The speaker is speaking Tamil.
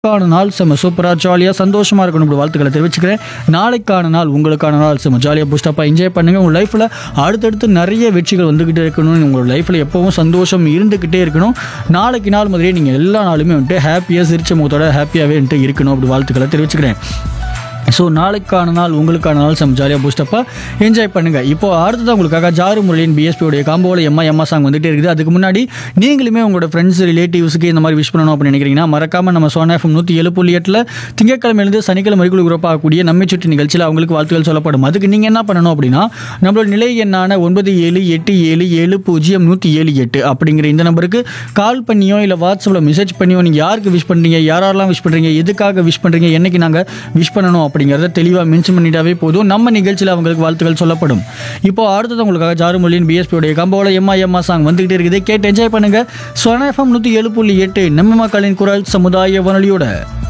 நாளைக்கான நாள் செம்ம சூப்பராக ஜாலியாக சந்தோஷமாக இருக்கணும் இப்படி வாழ்த்துக்களை தெரிவிச்சுக்கிறேன் நாளைக்கான நாள் உங்களுக்கான நாள் செம்ம ஜாலியாக பூஸ்டப்பாக என்ஜாய் பண்ணுங்கள் உங்கள் லைஃப்பில் அடுத்தடுத்து நிறைய வெற்றிகள் வந்துக்கிட்டே இருக்கணும் உங்களோட லைஃப்பில் எப்போவும் சந்தோஷம் இருந்துக்கிட்டே இருக்கணும் நாளைக்கு நாள் முதலே நீங்கள் எல்லா நாளுமே வந்துட்டு ஹாப்பியாக சிரிச்ச முகத்தோட ஹாப்பியாகவே வந்துட்டு இருக்கணும் அப்படி வாழ்த்துக்களை தெரிவிச்சுக்கிறேன் ஸோ நாளைக்கான நாள் உங்களுக்கான நாள் செம்ம ஜாலியாக பூஸ்டப்பாக என்ஜாய் பண்ணுங்கள் இப்போ அடுத்தது உங்களுக்காக ஜாரு முரளியின் பிஎஸ்பியோடைய காம்போவில் எம்மா எம்மா சாங் வந்துட்டே இருக்குது அதுக்கு முன்னாடி நீங்களுமே உங்களோட ஃப்ரெண்ட்ஸ் ரிலேட்டிவ்ஸுக்கு இந்த மாதிரி விஷ் பண்ணணும் அப்படின்னு நினைக்கிறீங்கன்னா மறக்காமல் நம்ம சோனா எஃப்எம் நூற்றி ஏழு புள்ளி எட்டில் திங்கட்கிழமையிலிருந்து சனிக்கிழமை வரைக்கும் உருவாக்கக்கூடிய நம்மை சுற்றி நிகழ்ச்சியில் அவங்களுக்கு வாழ்த்துக்கள் சொல்லப்படும் அதுக்கு நீங்கள் என்ன பண்ணணும் அப்படின்னா நம்மளோட நிலை எண்ணான ஒன்பது ஏழு எட்டு ஏழு ஏழு பூஜ்ஜியம் நூற்றி ஏழு எட்டு அப்படிங்கிற இந்த நம்பருக்கு கால் பண்ணியோ இல்லை வாட்ஸ்அப்பில் மெசேஜ் பண்ணியோ நீங்கள் யாருக்கு விஷ் பண்ணுறீங்க யாரெல்லாம் விஷ் பண்ணுறீங்க எதுக்காக விஷ் பண்ணுறீங்க என்னைக்கு நாங்கள் விஷ் பண்ணணும் அப்படிங்கிறத தெளிவாக மென்ஷன் பண்ணிட்டாவே போதும் நம்ம நிகழ்ச்சியில் அவங்களுக்கு வாழ்த்துக்கள் சொல்லப்படும் இப்போ அடுத்தது உங்களுக்காக ஜாருமொழியின் பிஎஸ்பியோடைய கம்போல எம்மா எம்மா சாங் வந்துகிட்டே இருக்குது கேட்டு என்ஜாய் பண்ணுங்க சொன எஃப்எம் நூற்றி ஏழு புள்ளி எட்டு நம்ம மக்களின் குரல் சமுதாய வானொலியோட